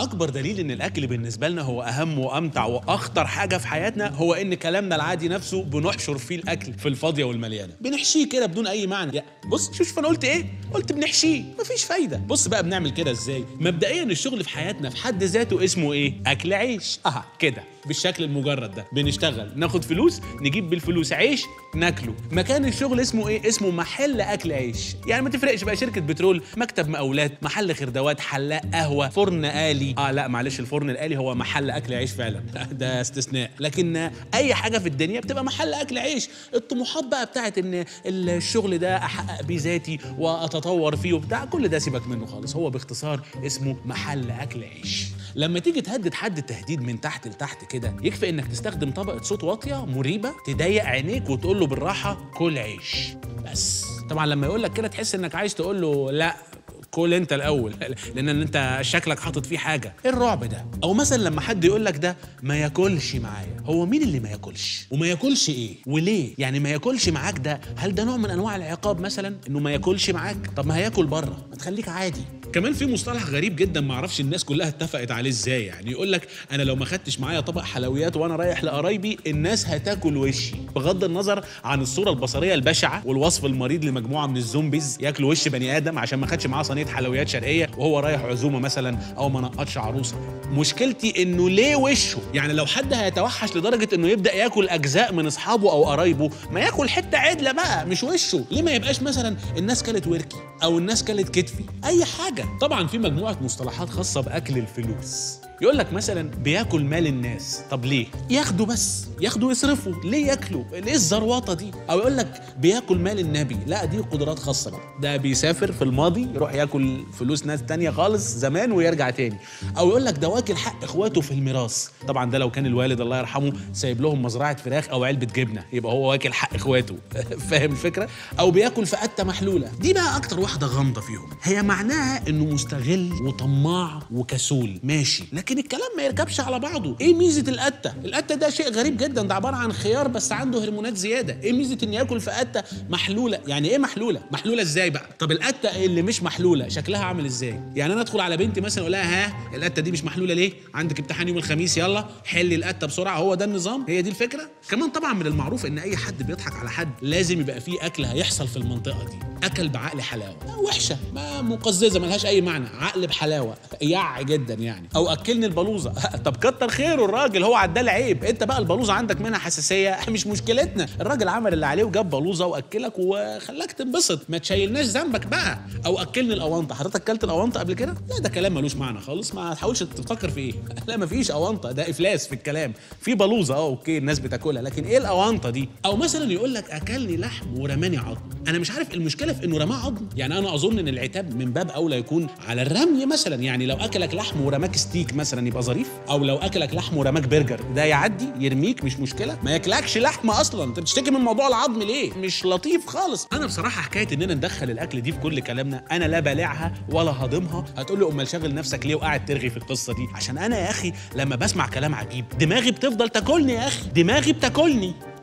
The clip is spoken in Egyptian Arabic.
اكبر دليل ان الاكل بالنسبه لنا هو اهم وامتع واخطر حاجه في حياتنا هو ان كلامنا العادي نفسه بنحشر فيه الاكل في الفاضيه والمليانه بنحشيه كده بدون اي معنى يا بص شوف شوف انا قلت ايه قلت بنحشيه مفيش فايده بص بقى بنعمل كده ازاي مبدئيا الشغل في حياتنا في حد ذاته اسمه ايه اكل عيش اه كده بالشكل المجرد ده بنشتغل ناخد فلوس نجيب بالفلوس عيش ناكله مكان الشغل اسمه ايه اسمه محل اكل عيش يعني ما تفرقش بقى شركه بترول مكتب مقاولات محل خردوات حلاق قهوه فرن آلي اه لا معلش الفرن الآلي هو محل اكل عيش فعلا ده استثناء لكن اي حاجه في الدنيا بتبقى محل اكل عيش الطموحات بقى بتاعت ان الشغل ده احقق بيه ذاتي واتطور فيه وبتاع كل ده سيبك منه خالص هو باختصار اسمه محل اكل عيش لما تيجي تهدد حد التهديد من تحت لتحت كده يكفي انك تستخدم طبقه صوت واطيه مريبه تضيق عينيك وتقول له بالراحه كل عيش بس طبعا لما يقول لك كده تحس انك عايز تقول له لا كل انت الاول لان انت شكلك حاطط فيه حاجه ايه الرعب ده او مثلا لما حد يقول لك ده ما ياكلش معايا هو مين اللي ما ياكلش وما ياكلش ايه وليه يعني ما ياكلش معاك ده هل ده نوع من انواع العقاب مثلا انه ما ياكلش معاك طب ما هياكل بره ما تخليك عادي كمان في مصطلح غريب جدا ما اعرفش الناس كلها اتفقت عليه ازاي يعني يقول لك انا لو ما خدتش معايا طبق حلويات وانا رايح لقرايبي الناس هتاكل وشي بغض النظر عن الصوره البصريه البشعه والوصف المريض لمجموعه من الزومبيز ياكلوا وش بني ادم عشان ما خدش معاه صينيه حلويات شرقيه وهو رايح عزومه مثلا او ما نقطش عروسه مشكلتي انه ليه وشه يعني لو حد هيتوحش لدرجه انه يبدا ياكل اجزاء من اصحابه او قرايبه ما ياكل حته عدله بقى مش وشه ليه ما يبقاش مثلا الناس كلت وركي او الناس كلت كتفي اي حاجه طبعا في مجموعه مصطلحات خاصه باكل الفلوس يقول لك مثلا بياكل مال الناس طب ليه ياخدوا بس ياخدوا يصرفوا ليه ياكلوا ليه الزروطه دي او يقول لك بياكل مال النبي لا دي قدرات خاصه بقى ده بيسافر في الماضي يروح ياكل فلوس ناس تانية خالص زمان ويرجع تاني او يقول لك ده واكل حق اخواته في الميراث طبعا ده لو كان الوالد الله يرحمه سايب لهم مزرعه فراخ او علبه جبنه يبقى هو واكل حق اخواته فاهم الفكره او بياكل في قته محلوله دي بقى اكتر واحده غامضه فيهم هي معناها انه مستغل وطماع وكسول ماشي لكن الكلام ما يركبش على بعضه ايه ميزه القته القته ده شيء غريب جدا ده عباره عن خيار بس عنده هرمونات زياده ايه ميزه ان ياكل في قته محلوله يعني ايه محلوله محلوله ازاي بقى طب القته اللي مش محلوله شكلها عامل ازاي يعني انا ادخل على بنتي مثلا اقول لها ها القته دي مش محلوله ليه عندك امتحان يوم الخميس يلا حلي القته بسرعه هو ده النظام هي دي الفكره كمان طبعا من المعروف ان اي حد بيضحك على حد لازم يبقى فيه اكل هيحصل في المنطقه دي اكل بعقل حلاوه وحشه ما مقززه ملهاش اي معنى عقل بحلاوه يع جدا يعني او اكلني البلوزه طب كتر خيره الراجل هو عداه العيب انت بقى البلوزه عندك منها حساسيه مش مشكلتنا الراجل عمل اللي عليه وجاب بلوزه واكلك وخلاك تنبسط ما تشيلناش ذنبك بقى او اكلني الاونطه حضرتك اكلت الاونطه قبل كده لا ده كلام ملوش معنى خالص ما تحاولش تفكر في ايه لا ما فيش اونطه ده افلاس في الكلام في بلوزه اه اوكي الناس بتاكلها لكن ايه الاونطه دي او مثلا يقول لك اكلني لحم ورماني عظم انا مش عارف المشكله في انه رماه عظم يعني انا اظن ان العتاب من باب اولى يكون على الرمي مثلا يعني لو اكلك لحم ورماك ستيك مثلا يبقى ظريف او لو اكلك لحم ورماك برجر ده يعدي يرميك مش مشكله ما ياكلكش لحم اصلا انت بتشتكي من موضوع العظم ليه مش لطيف خالص انا بصراحه حكايه اننا ندخل الاكل دي في كل كلامنا انا لا بالعها ولا هضمها هتقول لي امال شاغل نفسك ليه وقاعد ترغي في القصه دي عشان انا يا اخي لما بسمع كلام عجيب دماغي بتفضل تاكلني يا اخي دماغي بتاكلني